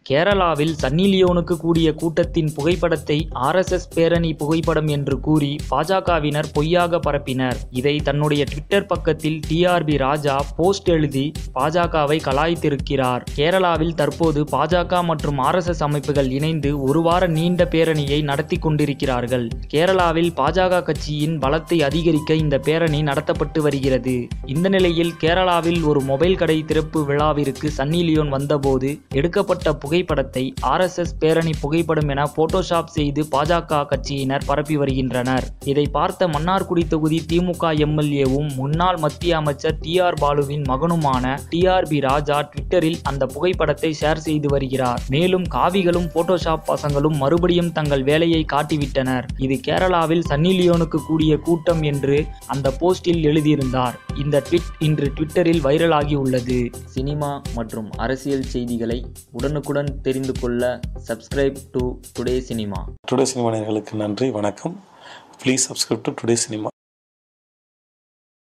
கேரளாவில் சன்னி லியோனுக்கு கூடிய கூட்டத்தின் புகைப்படத்தை ஆர்எஸ்எஸ் பேரணி புகைப்படம் என்று கூறி பாஜகவினர் பொய்யாக பரப்பினர் இதை தன்னுடைய ட்விட்டர் பக்கத்தில் டிஆர்பி ராஜா போஸ்ட் எழுதி பாஜகவை கலாய்த்திருக்கிறார் கேரளாவில் தற்போது பாஜக மற்றும் ஆர்எஸ்எஸ் அமைப்புகள் இணைந்து ஒரு வார நீண்ட பேரணியை நடத்தி கொண்டிருக்கிறார்கள் கேரளாவில் பாஜக கட்சியின் பலத்தை அதிகரிக்க இந்த பேரணி நடத்தப்பட்டு வருகிறது இந்த நிலையில் கேரளாவில் ஒரு மொபைல் கடை திறப்பு விழாவிற்கு சன்னி லியோன் வந்தபோது எடுக்கப்பட்ட புகைப்படத்தை ஆர்எஸ்எஸ் பேரணி புகைப்படம் என போட்டோஷாப் செய்து பாஜக கட்சியினர் பரப்பி வருகின்றனர் இதை பார்த்த மன்னார்குடி தொகுதி திமுக எம்எல்ஏவும் முன்னாள் மத்திய அமைச்சர் டி ஆர் பாலுவின் மகனுமான டிஆர்பி ராஜா ட்விட்டரில் அந்த புகைப்படத்தை ஷேர் செய்து வருகிறார் மேலும் காவிகளும் போட்டோஷாப் பசங்களும் மறுபடியும் தங்கள் வேலையை காட்டிவிட்டனர் இது கேரளாவில் சன்னி லியோனுக்கு கூடிய கூட்டம் என்று அந்த போஸ்டில் எழுதியிருந்தார் இந்த ட்வீட் இன்று ட்விட்டரில் வைரலாகி உள்ளது சினிமா மற்றும் அரசியல் செய்திகளை உடனுக்குடன் தெரிந்து கொள்ள subscribe to Today Cinema Today Cinema நேயர்களுக்கு நன்றி வணக்கம் please subscribe to Today cinema